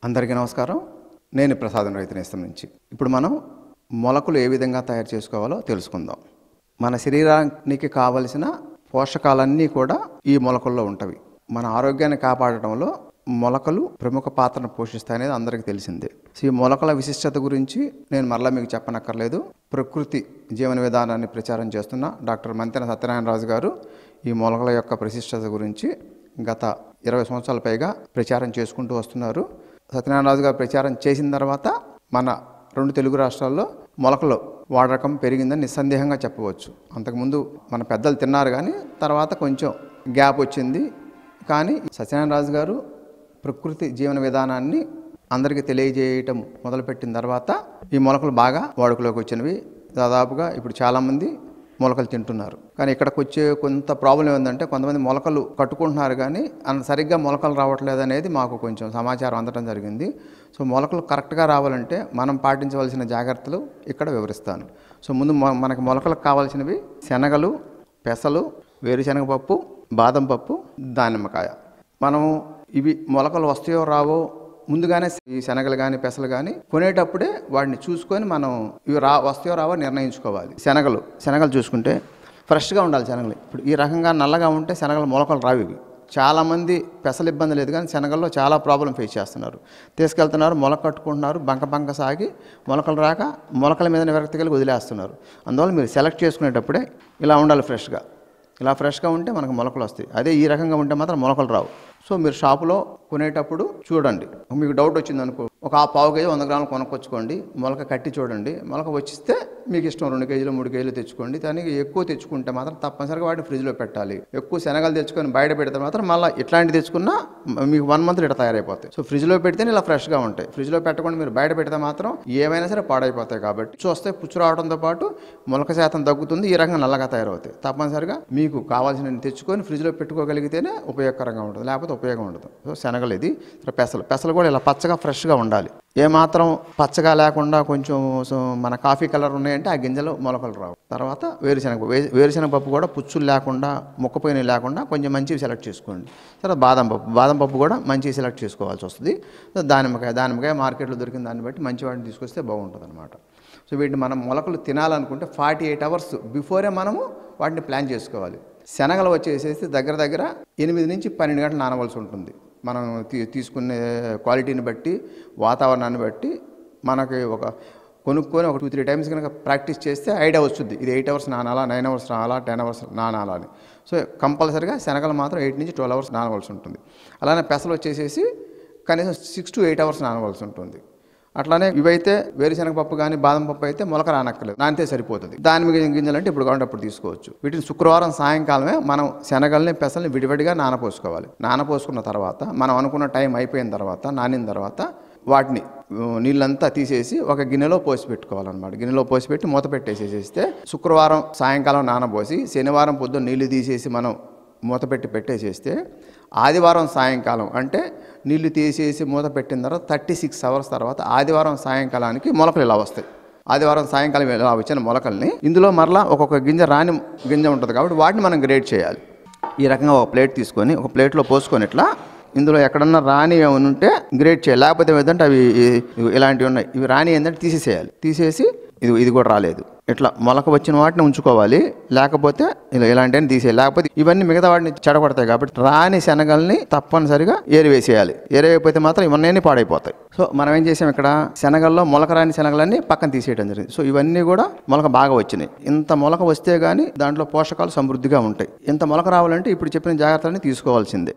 అందరికీ నమస్కారం నేను ప్రసాదం రైతు నేస్తం నుంచి ఇప్పుడు మనం మొలకలు ఏ విధంగా తయారు చేసుకోవాలో తెలుసుకుందాం మన శరీరానికి కావలసిన పోషకాలన్నీ కూడా ఈ మొలకల్లో ఉంటవి మన ఆరోగ్యాన్ని కాపాడటంలో మొలకలు ప్రముఖ పాత్రను పోషిస్తాయనేది అందరికీ తెలిసిందే సో ఈ మొలకల విశిష్టత గురించి నేను మరలా మీకు చెప్పనక్కర్లేదు ప్రకృతి జీవన విధానాన్ని ప్రచారం చేస్తున్న డాక్టర్ మంతెన సత్యనారాయణ రాజు గారు ఈ మొలకల యొక్క ప్రశిష్టత గురించి గత ఇరవై సంవత్సరాల పైగా ప్రచారం చేసుకుంటూ వస్తున్నారు సత్యనారాయణ రాజు గారు ప్రచారం చేసిన తర్వాత మన రెండు తెలుగు రాష్ట్రాల్లో మొలకలు వాడకం పెరిగిందని నిస్సందేహంగా చెప్పవచ్చు అంతకుముందు మన పెద్దలు తిన్నారు కానీ తర్వాత కొంచెం గ్యాప్ వచ్చింది కానీ సత్యనారాయణ రాజు గారు ప్రకృతి జీవన విధానాన్ని అందరికీ తెలియజేయటం మొదలుపెట్టిన తర్వాత ఈ మొలకలు బాగా వాడుకలోకి వచ్చినవి దాదాపుగా ఇప్పుడు చాలామంది మొలకలు తింటున్నారు కానీ ఇక్కడికి వచ్చే కొంత ప్రాబ్లం ఏంటంటే కొంతమంది మొలకలు కట్టుకుంటున్నారు కానీ అంత సరిగ్గా మొలకలు రావట్లేదు అనేది మాకు కొంచెం సమాచారం అందడం జరిగింది సో మొలకలు కరెక్ట్గా రావాలంటే మనం పాటించవలసిన జాగ్రత్తలు ఇక్కడ వివరిస్తాను సో ముందు మొ- మనకి మొలకలకు కావాల్సినవి శనగలు పెసలు వేరుశనగ పప్పు బాదం పప్పు దానిమ్మకాయ మనం ఇవి మొలకలు వస్తాయో రావో ముందుగానే ఈ శనగలు కానీ పెసలు కానీ కొనేటప్పుడే వాటిని చూసుకొని మనం ఇవి రా వస్తాయో రావో నిర్ణయించుకోవాలి శనగలు శనగలు చూసుకుంటే ఫ్రెష్గా ఉండాలి శనగలు ఇప్పుడు ఈ రకంగా నల్లగా ఉంటే శనగలు మొలకలు రావు ఇవి చాలామంది పెసలు ఇబ్బంది లేదు కానీ శనగల్లో చాలా ప్రాబ్లం ఫేస్ చేస్తున్నారు తీసుకెళ్తున్నారు మొలక కట్టుకుంటున్నారు బంక బంక సాగి మొలకలు రాక మొలకల మీద విరక్తి కలిగి వదిలేస్తున్నారు అందువల్ల మీరు సెలెక్ట్ చేసుకునేటప్పుడే ఇలా ఉండాలి ఫ్రెష్గా ఇలా ఫ్రెష్గా ఉంటే మనకు మొలకలు వస్తాయి అదే ఈ రకంగా ఉంటే మాత్రం మొలకలు రావు సో మీరు షాపులో కొనేటప్పుడు చూడండి మీకు డౌట్ వచ్చింది అనుకో ఒక ఆ పావు కేజీ వంద గ్రాములు కొనుక్కొచ్చుకోండి మొలక కట్టి చూడండి మొలక వచ్చిస్తే మీకు ఇష్టం రెండు కేజీలు మూడు కేజీలు తెచ్చుకోండి దానికి ఎక్కువ తెచ్చుకుంటే మాత్రం తప్పనిసరిగా వాటిని ఫ్రిడ్జ్లో పెట్టాలి ఎక్కువ శనగలు తెచ్చుకొని బయట పెడితే మాత్రం మళ్ళీ ఇట్లాంటి తెచ్చుకున్నా మ- మీకు వన్ మంత్ ఇట్లా తయారైపోతాయి సో ఫ్రిడ్జ్లో పెడితేనే ఇలా ఫ్రెష్గా ఉంటాయి ఫ్రిడ్జ్లో పెట్టకుండా మీరు బయట పెడితే మాత్రం ఏమైనా సరే పాడైపోతాయి కాబట్టి చూస్తే పుచ్చు రావడంతో పాటు మొలక శాతం తగ్గుతుంది ఈ రకంగా నల్లగా తయారవుతాయి తప్పనిసరిగా మీకు కావాల్సిన తెచ్చుకొని ఫ్రిడ్జ్లో పెట్టుకోగలిగితేనే ఉపయోగకరంగా ఉంటుంది లేకపోతే ఉపయోగం ఉండదు సో శనగలు ఇది తర్వాత పెసలు పెసలు కూడా ఇలా పచ్చగా ఫ్రెష్గా ఉండాలి ఏమాత్రం పచ్చగా లేకుండా కొంచెం సో మన కాఫీ కలర్ ఉన్నాయంటే ఆ గింజలు మొలకలు రావు తర్వాత వేరుశనగ వే- వేరుశనగ పప్పు కూడా పుచ్చులు లేకుండా ముక్కపోయినవి లేకుండా కొంచెం మంచివి సెలెక్ట్ చేసుకోండి తర్వాత బాదం పప్పు బాదం పప్పు కూడా మంచివి సెలెక్ట్ చేసుకోవాల్సి వస్తుంది సో దానిమ్మకాయ దానిమ్మకాయ మార్కెట్లో దొరికిన దాన్ని బట్టి మంచి వాటిని తీసుకొస్తే బాగుంటుంది అనమాట సో వీటిని మనం మొలకలు తినాలనుకుంటే ఫార్టీ ఎయిట్ అవర్స్ బిఫోరే మనము వాటిని ప్లాన్ చేసుకోవాలి శనగలు వచ్చేసేసి దగ్గర దగ్గర ఎనిమిది నుంచి పన్నెండు గంటలు నానవలసి ఉంటుంది మనం తీ- తీసుకునే క్వాలిటీని బట్టి వాతావరణాన్ని బట్టి మనకి ఒక కొనుక్కొని ఒక టూ త్రీ టైమ్స్ కనుక ప్రాక్టీస్ చేస్తే ఐడియా వస్తుంది ఇది ఎయిట్ అవర్స్ నానాలా నైన్ అవర్స్ నానాలా టెన్ అవర్స్ నానాలా అని సో కంపల్సరీగా శనగలు మాత్రం ఎయిట్ నుంచి ట్వెల్వ్ అవర్స్ నానవలసి ఉంటుంది అలానే పెసలు వచ్చేసేసి కనీసం సిక్స్ టు ఎయిట్ అవర్స్ నానవలసి ఉంటుంది అట్లానే ఇవైతే వేరుశనగ పప్పు కానీ బాదం పప్పు అయితే మొలక రానక్కర్లేదు నానితే సరిపోతుంది దాని గింజలు అంటే ఇప్పుడు కావాలంటే అప్పుడు తీసుకోవచ్చు వీటిని శుక్రవారం సాయంకాలమే మనం శనగల్ని పెసల్ని విడివిడిగా నానపోసుకోవాలి నానపోసుకున్న తర్వాత మనం అనుకున్న టైం అయిపోయిన తర్వాత నానిన తర్వాత వాటిని ఉ, నీళ్ళంతా తీసేసి ఒక గిన్నెలో పోసి పెట్టుకోవాలన్నమాట గిన్నెలో పోసి పెట్టి మూత పెట్టేసేసేస్తే శుక్రవారం సాయంకాలం నానబోసి శనివారం పొద్దున్న నీళ్లు తీసేసి మనం మూత పెట్టి పెట్టేసేస్తే ఆదివారం సాయంకాలం అంటే నీళ్లు తీసేసి మూత పెట్టిన తర్వాత థర్టీ సిక్స్ అవర్స్ తర్వాత ఆదివారం సాయంకాలానికి మొలకలు ఇలా వస్తాయి ఆదివారం సాయంకాలం ఇలా వచ్చిన మొలకల్ని ఇందులో మరలా ఒక్కొక్క గింజ రాని గింజ ఉంటుంది కాబట్టి వాటిని మనం గ్రేడ్ చేయాలి ఈ రకంగా ఒక ప్లేట్ తీసుకొని ఒక ప్లేట్లో పోసుకొని ఇట్లా ఇందులో ఎక్కడన్నా రాని ఏమైనా ఉంటే గ్రేడ్ చేయాలి లేకపోతే ఏదంటే అవి ఇవి ఇలాంటివి ఉన్నాయి ఇవి రాని ఏంటంటే తీసేసేయాలి తీసేసి ఇది ఇది కూడా రాలేదు ఇట్లా మొలక వచ్చిన వాటిని ఉంచుకోవాలి లేకపోతే ఇలా ఇలాంటివన్నీ తీసేయాలి లేకపోతే ఇవన్నీ మిగతా వాటిని చెడగొడతాయి కాబట్టి రాని శనగల్ని తప్పనిసరిగా ఏరివేసేయాలి ఏరివేయకపోతే మాత్రం ఇవన్నీ పాడైపోతాయి సో మనం ఏం చేసాం ఇక్కడ శనగల్లో మొలక రాని శనగలన్నీ పక్కన తీసేయడం జరిగింది సో ఇవన్నీ కూడా మొలక బాగా వచ్చినాయి ఇంత మొలక వస్తే గానీ దాంట్లో పోషకాలు సమృద్ధిగా ఉంటాయి ఇంత మొలక రావాలంటే ఇప్పుడు చెప్పిన జాగ్రత్తలన్నీ తీసుకోవాల్సిందే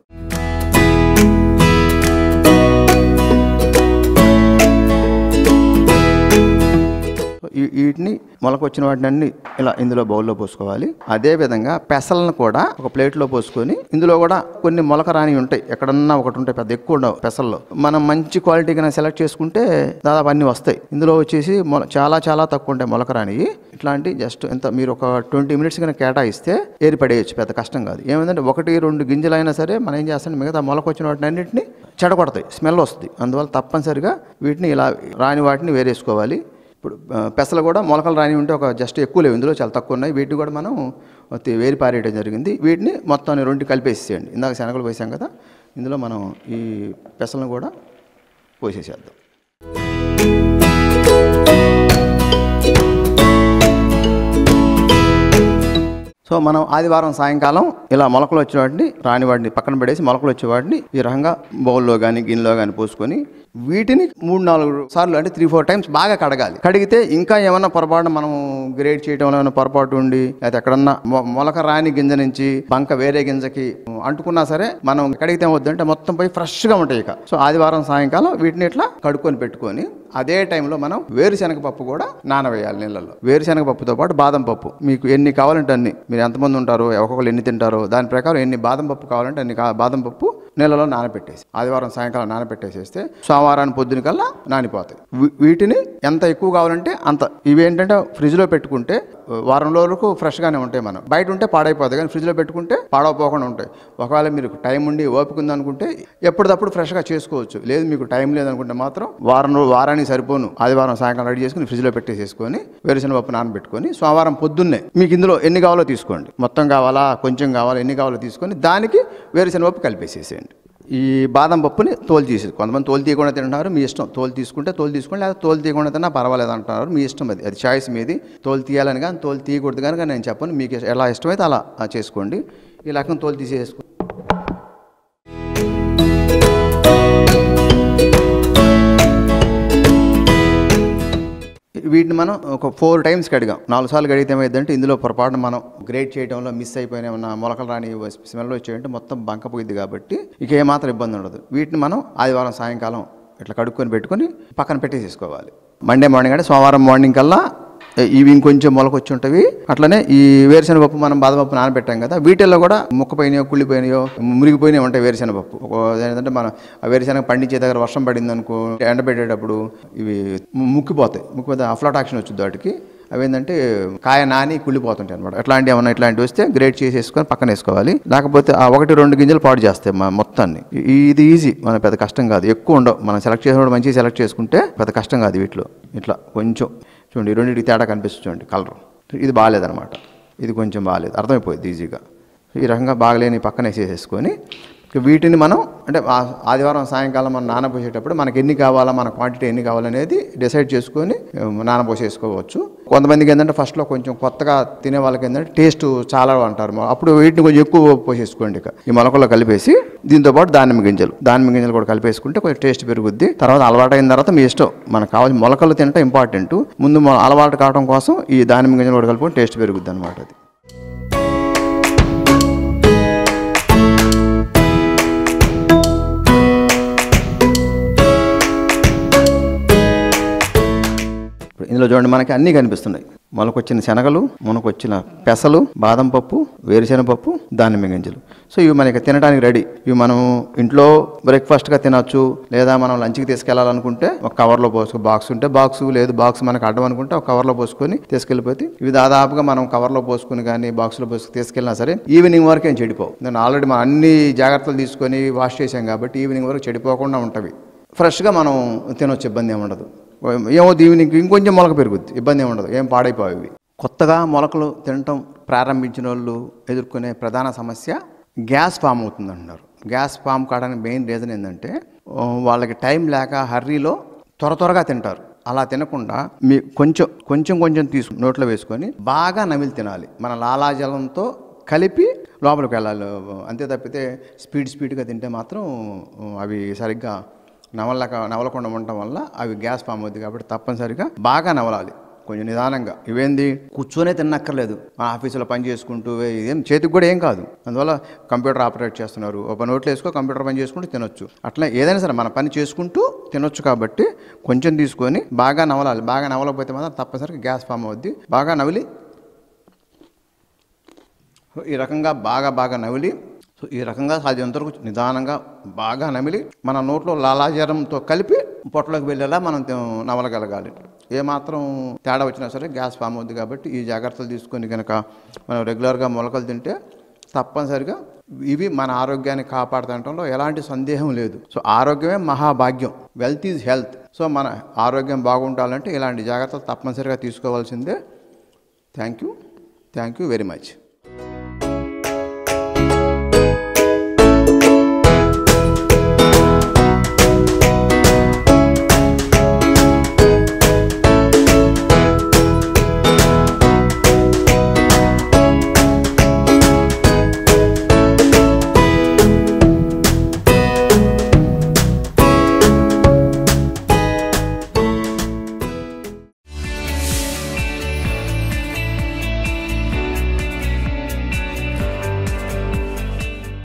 సో ఈ- వీటిని మొలక వచ్చిన వాటిని అన్ని ఇలా ఇందులో బౌల్లో పోసుకోవాలి అదే విధంగా పెసలను కూడా ఒక ప్లేట్లో పోసుకొని ఇందులో కూడా కొన్ని మొలక రాని ఉంటాయి ఎక్కడన్నా ఒకటి ఉంటాయి పెద్ద ఎక్కువ ఉండవు పెసల్లో మనం మంచి క్వాలిటీ కనుక సెలెక్ట్ చేసుకుంటే దాదాపు అన్ని వస్తాయి ఇందులో వచ్చేసి మొల చాలా చాలా తక్కువ ఉంటాయి మొలక రానివి ఇట్లాంటి జస్ట్ ఎంత మీరు ఒక ట్వంటీ మినిట్స్ కనుక కేటాయిస్తే ఏరి పడేయచ్చు పెద్ద కష్టం కాదు ఏమైందంటే ఒకటి రెండు గింజలు అయినా సరే మనం ఏం చేస్తాం మిగతా మొలక వచ్చిన వాటిని అన్నింటినీ చెడగొడతాయి స్మెల్ వస్తుంది అందువల్ల తప్పనిసరిగా వీటిని ఇలా రాని వాటిని వేరేసుకోవాలి ఇప్పుడు ఆ, పెసలు కూడా మొలకలు రాని ఉంటే ఒక జస్ట్ ఎక్కువ లేవు ఇందులో చాలా తక్కువ ఉన్నాయి వీటిని కూడా మనం తి- వేరి పారేయడం జరిగింది వీటిని మొత్తం రెండు కలిపేసేయండి ఇందాక శనగలు వేసాం కదా ఇందులో మనం ఈ పెసలను కూడా పోసేసేద్దాం సో మనం ఆదివారం సాయంకాలం ఇలా మొలకలు వచ్చే వాటిని రాని వాటిని పక్కన పడేసి మొలకలు వచ్చే వాటిని ఈ రకంగా బౌల్లో కానీ గిన్నెలో కానీ పోసుకొని వీటిని మూడు నాలుగు సార్లు అంటే త్రీ ఫోర్ టైమ్స్ బాగా కడగాలి కడిగితే ఇంకా ఏమన్నా పొరపాటు మనం గ్రేడ్ చేయడంలో ఏమైనా పొరపాటు ఉండి లేదా ఎక్కడన్నా మొ- మొలక రాని గింజ నుంచి బంక వేరే గింజకి అంటుకున్నా సరే మనం కడిగితే వద్దంటే మొత్తం పోయి ఫ్రెష్గా ఉంటాయి ఇక సో ఆదివారం సాయంకాలం వీటిని ఇట్లా కడుక్కొని పెట్టుకొని అదే టైంలో మనం వేరుశనగ పప్పు కూడా నానవేయాలి నీళ్ళల్లో వేరుశనగ పప్పుతో పాటు బాదం పప్పు మీకు ఎన్ని కావాలంటే అన్ని మీరు ఎంతమంది ఉంటారో ఒక్కొక్కరు ఎన్ని తింటారో దాని ప్రకారం ఎన్ని బాదం పప్పు కావాలంటే అన్ని కా- బాదం పప్పు నీళ్ళలో నానబెట్టేసి ఆదివారం సాయంకాలం నానబెట్టేసేస్తే సోమవారాన్ని పొద్దున కల్లా నానిపోతాయి వీ- వీటిని ఎంత ఎక్కువ కావాలంటే అంత ఇవి ఏంటంటే ఫ్రిడ్జ్లో పెట్టుకుంటే వారం రోజులకు ఫ్రెష్గానే ఉంటాయి మనం బయట ఉంటే పాడైపోతాయి కానీ ఫ్రిడ్జ్లో పెట్టుకుంటే పాడవపోకుండా ఉంటాయి ఒకవేళ మీరు టైం ఉండి ఓపిక ఉందనుకుంటే ఎప్పటికప్పుడు ఫ్రెష్గా చేసుకోవచ్చు లేదు మీకు టైం లేదనుకుంటే మాత్రం వారం రో- వారానికి సరిపోను ఆదివారం సాయంకాలం రెడీ చేసుకుని ఫ్రిడ్జ్లో పెట్టేసేసుకొని వేరుశనగ పప్పు నానబెట్టుకొని సోమవారం పొద్దున్నే మీకు ఇందులో ఎన్ని కావాలో తీసుకోండి మొత్తం కావాలా కొంచెం కావాలా ఎన్ని కావాలో తీసుకొని దానికి వేరుశనగ పప్పు కలిపేసేసేయండి ఈ బాదం పప్పుని తోలు తీసి కొంతమంది తోలు తీయకుండా తింటున్నారు మీ ఇష్టం తోలు తీసుకుంటే తోలు తీసుకోండి లేదా తోలు తీయకుండా తిన్నా పర్వాలేదు అంటున్నారు మీ ఇష్టం అది అది చాయిస్ మీది తోలు తీయాలని కానీ తోలు తీయకూడదు కనుక నేను చెప్పను మీకు ఎలా ఇష్టమైతే అలా ఆ, చేసుకోండి ఈ రకం తోలు తీసేసుకో వీటిని మనం ఒక ఫోర్ టైమ్స్ కడిగాం నాలుగు సార్లు కడిగితే ఏమైందంటే ఇందులో పొరపాటు మనం గ్రేట్ చేయడంలో మిస్ అయిపోయిన ఉన్న మొలకలు రాని స్మెల్ వచ్చేయంటే మొత్తం బంక పోయింది కాబట్టి ఇక ఏమాత్రం ఇబ్బంది ఉండదు వీటిని మనం ఆదివారం సాయంకాలం ఇట్లా కడుక్కొని పెట్టుకొని పక్కన పెట్టేసేసుకోవాలి మండే మార్నింగ్ అంటే సోమవారం మార్నింగ్ కల్లా ఇవి ఇంకొంచెం మొలకొచ్చి ఉంటవి అట్లనే ఈ వేరుశెనగ పప్పు మనం బాదపప్పు నానబెట్టాం కదా వీటిల్లో కూడా ముక్కపోయినాయో కుళ్ళిపోయినాయో మురిగిపోయినాయో ఉంటాయి వేరుశెనగ పప్పు ఒక ఏంటంటే మనం ఆ వేరుశెనగ పండించే దగ్గర వర్షం పడింది అనుకో ఎండబెట్టేటప్పుడు ఇవి ము- ముక్కిపోతాయి ముక్కిపోతే అఫ్లాటాక్షన్ వచ్చింది వాటికి అవి ఏంటంటే కాయ నాని కుళ్ళిపోతుంటాయి అనమాట అట్లాంటి ఏమన్నా ఇట్లాంటివి వస్తే గ్రేట్ చేసేసుకొని పక్కన వేసుకోవాలి లేకపోతే ఆ ఒకటి రెండు గింజలు పాడు చేస్తాయి మా మొత్తాన్ని ఇ- ఇది ఈజీ మన పెద్ద కష్టం కాదు ఎక్కువ ఉండవు మనం సెలెక్ట్ చేసినప్పుడు మంచిగా సెలెక్ట్ చేసుకుంటే పెద్ద కష్టం కాదు వీటిలో ఇట్లా కొంచెం చూడండి ఈ రెండింటికి తేడా కనిపిస్తుంది చూడండి కలర్ ఇది బాగాలేదనమాట ఇది కొంచెం బాగాలేదు అర్థమైపోయింది ఈజీగా ఈ రకంగా బాగలేని పక్కన వేసేసుకొని ఇక వీటిని మనం అంటే ఆ- ఆదివారం సాయంకాలం మనం నానబోసేటప్పుడు మనకి ఎన్ని కావాలా మన క్వాంటిటీ ఎన్ని కావాలనేది డిసైడ్ చేసుకొని ఉమ్, నానబోసేసుకోవచ్చు కొంతమందికి ఏంటంటే ఫస్ట్లో కొంచెం కొత్తగా తినే వాళ్ళకి ఏంటంటే టేస్ట్ చాలా అంటారు మా- అప్పుడు వీటిని కొంచెం ఎక్కువ పోసేసుకోండి ఇక ఈ మొలకల్లో కలిపేసి దీంతో పాటు దానిమ్మ గింజలు దానిమ్మ గింజలు కూడా కలిపేసుకుంటే కొంచెం టేస్ట్ పెరుగుద్ది తర్వాత అలవాటు అయిన తర్వాత మీ ఇష్టం మనకు కావాల్సిన మొలకలు తింటే ఇంపార్టెంట్ ముందు మొ- అలవాటు కావడం కోసం ఈ దానిమ్మ గింజలు కూడా కలుపుకొని టేస్ట్ పెరుగుద్ది అనమాట అది ఇప్పుడు ఇందులో చూడండి మనకి అన్నీ కనిపిస్తున్నాయి మొలకొచ్చిన శనగలు మునకొచ్చిన పెసలు బాదం పప్పు వేరుశెనగ పప్పు దానిమ్మ గింజలు సో ఇవి మనకి తినడానికి రెడీ ఇవి మనం ఇంట్లో బ్రేక్ఫాస్ట్గా తినొచ్చు లేదా మనం లంచ్కి తీసుకెళ్లాలనుకుంటే ఒక కవర్లో పోసుకో బాక్స్ ఉంటే బాక్స్ లేదు బాక్స్ మనకు అడ్డం అనుకుంటే ఒక కవర్లో పోసుకొని తీసుకెళ్ళిపోతే ఇవి దాదాపుగా మనం కవర్లో పోసుకొని కానీ బాక్స్లో పోసుకు తీసుకెళ్ళినా సరే ఈవినింగ్ వరకు ఏం చెడిపోవు నేను ఆల్రెడీ మనం అన్ని జాగ్రత్తలు తీసుకొని వాష్ చేసాం కాబట్టి ఈవినింగ్ వరకు చెడిపోకుండా ఉంటవి ఫ్రెష్గా మనం తినొచ్చు ఇబ్బంది ఏమి ఉండదు ఏమో దీనికి ఇంకొంచెం మొలక పెరుగుద్ది ఇబ్బంది ఏమి ఉండదు ఏం పాడైపోయి కొత్తగా మొలకలు తినటం ప్రారంభించిన వాళ్ళు ఎదుర్కొనే ప్రధాన సమస్య గ్యాస్ ఫామ్ అవుతుంది అంటున్నారు గ్యాస్ ఫామ్ కావడానికి మెయిన్ రీజన్ ఏంటంటే ఆ, వాళ్ళకి టైం లేక హర్రీలో త్వర త్వరగా తింటారు అలా తినకుండా మీ కొంచెం కొంచెం కొంచెం తీసుకు నోట్లో వేసుకొని బాగా నమిలి తినాలి మన లాలాజలంతో కలిపి లోపలికి వెళ్ళాలి అంతే తప్పితే స్పీడ్ స్పీడ్గా తింటే మాత్రం అవి సరిగ్గా నవలక నవలకుండా ఉండటం వల్ల అవి గ్యాస్ ఫామ్ అవుద్ది కాబట్టి తప్పనిసరిగా బాగా నవలాలి కొంచెం నిదానంగా ఇవేంది కూర్చొనే తిన్నక్కర్లేదు మా ఆఫీసులో పని చేసుకుంటూ ఇదేం చేతికి కూడా ఏం కాదు అందువల్ల కంప్యూటర్ ఆపరేట్ చేస్తున్నారు ఒక నోట్లో వేసుకో కంప్యూటర్ పని చేసుకుంటూ తినొచ్చు అట్లా ఏదైనా సరే మన పని చేసుకుంటూ తినొచ్చు కాబట్టి కొంచెం తీసుకొని బాగా నవలాలి బాగా నవలకపోతే మాత్రం తప్పనిసరిగా గ్యాస్ ఫామ్ అవుద్ది బాగా నవిలి సో ఈ రకంగా బాగా బాగా నమిలి సో ఈ రకంగా సాధ్యంత వరకు నిదానంగా బాగా నమిలి మన నోట్లో లాలాజలంతో కలిపి పొట్టలోకి వెళ్ళేలా మనం తి- నవలగలగాలి ఏమాత్రం తేడా వచ్చినా సరే గ్యాస్ ఫామ్ అవుద్ది కాబట్టి ఈ జాగ్రత్తలు తీసుకొని కనుక మనం రెగ్యులర్గా మొలకలు తింటే తప్పనిసరిగా ఇవి మన ఆరోగ్యాన్ని కాపాడుతుండటంలో ఎలాంటి సందేహం లేదు సో ఆరోగ్యమే మహాభాగ్యం వెల్త్ ఈజ్ హెల్త్ సో మన ఆరోగ్యం బాగుండాలంటే ఇలాంటి జాగ్రత్తలు తప్పనిసరిగా తీసుకోవాల్సిందే thank you thank you very much